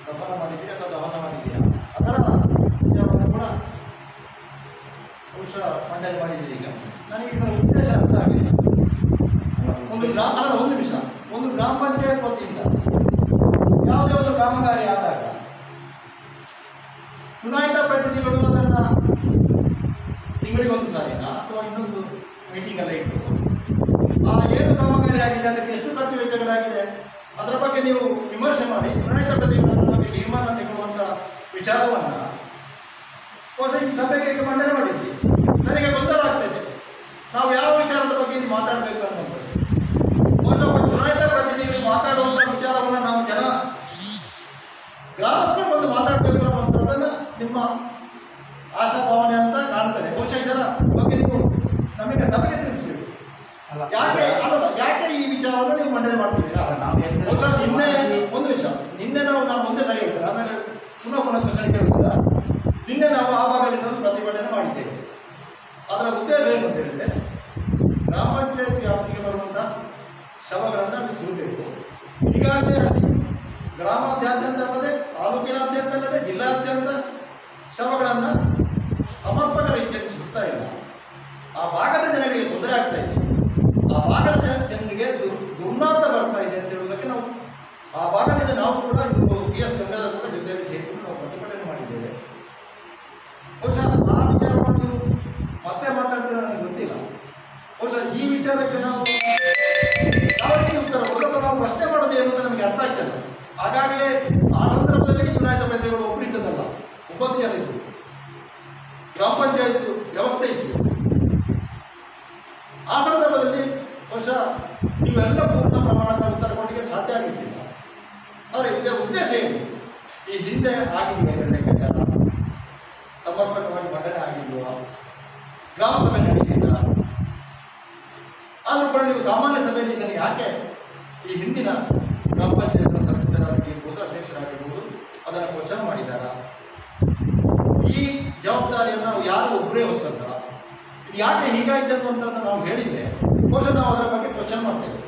ದಫನ ಮಾಡಿದ್ದೀರಿ ಅಥವಾ ದಹನ ಮಾಡಿದ್ದೀರಾ ಅದರ ವಿಚಾರವನ್ನು ಕೂಡ ಬಹುಶಃ ಮಂಡನೆ ಮಾಡಿದ್ದೀರಿ ಈಗ ನನಗೆ ಇದರ ಉದ್ದೇಶ ಅರ್ಥ ಆಗಲಿಲ್ಲ ಒಂದು ಗ್ರಾಮ ಅಲ್ಲ ಒಂದು ನಿಮಿಷ ಒಂದು ಗ್ರಾಮ ಪಂಚಾಯತ್ ವತಿಯಿಂದ ಯಾವುದೇ ಒಂದು ಕಾಮಗಾರಿ ಆದಾಗ ಚುನಾಯಿತ ಪ್ರತಿನಿಧಿಗಳು ಅದನ್ನು ತಿಂಗಳಿಗೆ ಒಂದು ಸಾರಿನಾ ಅಥವಾ ಇನ್ನೊಂದು ಮೀಟಿಂಗ್ ಎಲ್ಲ ಇಟ್ಟು ಆ ಏನು ಕಾಮಗಾರಿ ಆಗಿದೆ ಅದಕ್ಕೆ ಎಷ್ಟು ಖರ್ಚು ವೆಚ್ಚಗಳಾಗಿದೆ ಅದರ ಬಗ್ಗೆ ನೀವು ವಿಮರ್ಶೆ ಮಾಡಿ ಚುನಾಯಿತ ಪ್ರತಿನಿಧಿಗಳು ಅದರ ಬಗ್ಗೆ ತೀರ್ಮಾನ ತೆಗೆದುವಂಥ ವಿಚಾರವನ್ನು ಬಹುಶಃ ಈ ಸಭೆಗೆ ಈಗ ಮಂಡನೆ ಮಾಡಿದ್ವಿ ನನಗೆ ಗೊಂದಲಾಗ್ತದೆ ನಾವು ಯಾವ ವಿಚಾರದ ಬಗ್ಗೆ ಇಲ್ಲಿ ಮಾತಾಡಬೇಕು ಅನ್ನೋದು ಬಹುಶಃ ಒಬ್ಬ ಚುನಾಯಿತ ಪ್ರತಿನಿಧಿಗಳು ಮಾತಾಡುವಂಥ ವಿಚಾರವನ್ನು ನಾವು ಜನ ಗ್ರಾಮಸ್ಥರು ಬಂದು ಮಾತಾಡಬೇಕು ಅನ್ನುವಂಥದ್ದನ್ನು ನಿಮ್ಮ ಆಶಾಭಾವನೆ ಅಂತ ಕಾಣ್ತದೆ ಬಹುಶಃ ಇದರ ಬಗ್ಗೆ ನೀವು ನಮಗೆ ಸಭೆಗೆ ತಿಳಿಸ್ಬೇಕು ಅಲ್ಲ ಯಾಕೆ ಅಲ್ಲಲ್ಲ ಯಾಕೆ ಈ ವಿಚಾರವನ್ನು ನೀವು ಮಂಡನೆ ಮಾಡ್ತಿದ್ದೀರಾ ಅಲ್ಲ, ನಾವು ಯಾಕೆ- ಬಹುಶಃ ನಿನ್ನೆ ಒಂದು ವಿಷಯ ನಿನ್ನೆ ನಾವು ನಾನು ಒಂದೇ ಸಾರಿ ಹೇಳ್ತೇನೆ ಆಮೇಲೆ ಪುನಃ ಪುನಃ ಕ್ವಶನ್ ಕೇಳುವುದಿಲ್ಲ ನಿನ್ನೆ ನಾವು ಆ ಭಾಗದಿಂದ ಒಂದು ಪ್ರತಿಭಟನೆ ಮಾಡಿದ್ದೇವೆ ಅದರ ಉದ್ದೇಶ ಏನು ಅಂತ ಹೇಳಿದ್ರೆ ಗ್ರಾಮ ಪಂಚಾಯತ್ ವ್ಯಾಪ್ತಿಗೆ ಬರುವಂಥ ಶವಗಳನ್ನು ಅಲ್ಲಿ ಸುಡಬೇಕು ಈಗಾಗಲೇ ಅಲ್ಲಿ ಗ್ರಾಮಾದ್ಯಂತ ಅಲ್ಲದೆ ತಾಲೂಕಿನಾದ್ಯಂತ ಅಲ್ಲದೆ ಜಿಲ್ಲಾದ್ಯಂತ ಶವಗಳನ್ನು ಸಮರ್ಪಕ ರೀತಿಯಲ್ಲಿ ಸುಡ್ತಾ ಇಲ್ಲ ಆ ಭಾಗದ ಜನರಿಗೆ ತೊಂದರೆ ಆಗ್ತಾ ಇದೆ ಆ ಭಾಗದ ಜನ- ಜನರಿಗೆ ದುರ್ ದುರ್ನಾತ ಬರ್ತಾ ಇದೆ ಅಂತ ಹೇಳುವುದಕ್ಕೆ ನಾವು ಆ ಭಾಗದಿಂದ ನಾವು ಕೂಡ ಇದು ಬಿ ಎಸ್ ಗಂಗಾಧರ್ ಕೂಡ ಜೊತೆಯಲ್ಲಿ ಸೇರಿಕೊಂಡು ನಾವು ಪ್ರತಿಭಟನೆ ಮಾಡಿದ್ದೇವೆ ಬಹುಶಃ ಆ ವಿಚಾರವನ್ನು ನೀವು ಮತ್ತೆ ಮಾತಾಡ್ತೀರ ನನಗೆ ಗೊತ್ತಿಲ್ಲ ಬಹುಶಃ ಈ ವಿಚಾರಕ್ಕೆ ನಾವು ಯಾವ ರೀತಿ ಉತ್ತರ ಕೊಡೋದು ಅಥವಾ ನಾವು ಪ್ರಶ್ನೆ ಮಾಡೋದು ಏನು ಅಂತ ನಮಗೆ ಅರ್ಥ ಆಗ್ತದೆ ಆಗಾಗಲೇ ಆ ಸಂದರ್ಭದಲ್ಲಿ ಚುನಾಯಿತ ಪ್ರತಿಗಳು ಒಬ್ಬರು ಇದ್ದದಲ್ಲ ಒಂಬತ್ತು ಜನ ಇದ್ದರು ಗ್ರಾಮ ಪಂಚಾಯತ್ ವ್ಯವಸ್ಥೆ ಇತ್ತು ಆ ಸಂದರ್ಭದಲ್ಲಿ ಬಹುಶಃ ನೀವೆಲ್ಲ ಪೂರ್ಣ ಪ್ರಮಾಣದ ಉತ್ತರ ಕೊಡಲಿಕ್ಕೆ ಸಾಧ್ಯ ಆಗಲಿಕ್ಕಿಲ್ಲ ಆದರೆ ಇದರ ಉದ್ದೇಶ ಏನು ಈ ಹಿಂದೆ ಆಗಿದೆಯಾ ಎರಡನೇ ವಿಚಾರ ಸಮರ್ಪಕವಾಗಿ ಮಂಡನೆ ಆಗಿಲ್ವಾ ಗ್ರಾಮ ಸಭೆ ನಡೆಯಲಿಲ್ಲ ಆದರೂ ಕೂಡ ನೀವು ಸಾಮಾನ್ಯ ಸಭೆಯಲ್ಲಿ ಇದನ್ನು ಯಾಕೆ ಈ ಹಿಂದಿನ ಗ್ರಾಮ ಪಂಚಾಯತ್ನ ಸದಸ್ಯರಾಗಿರ್ಬೋದು ಅಧ್ಯಕ್ಷರಾಗಿರ್ಬೋದು ಅದನ್ನು ಕ್ವಶನ್ ಮಾಡಿದಾರಾ ಈ ಜವಾಬ್ದಾರಿಯನ್ನು ನಾವು ಯಾರು ಒಬ್ಬರೇ ಹೊತ್ತಂತ ಇದು ಯಾಕೆ ಹೀಗಾಯ್ತು ಅನ್ನುವಂಥದ್ದು ನಾವು ಹೇಳಿದರೆ ಬಹುಶಃ ನಾವು ಅದರ ಬಗ್ಗೆ ಕ್ವಶನ್ ಮಾಡ್ತೇವೆ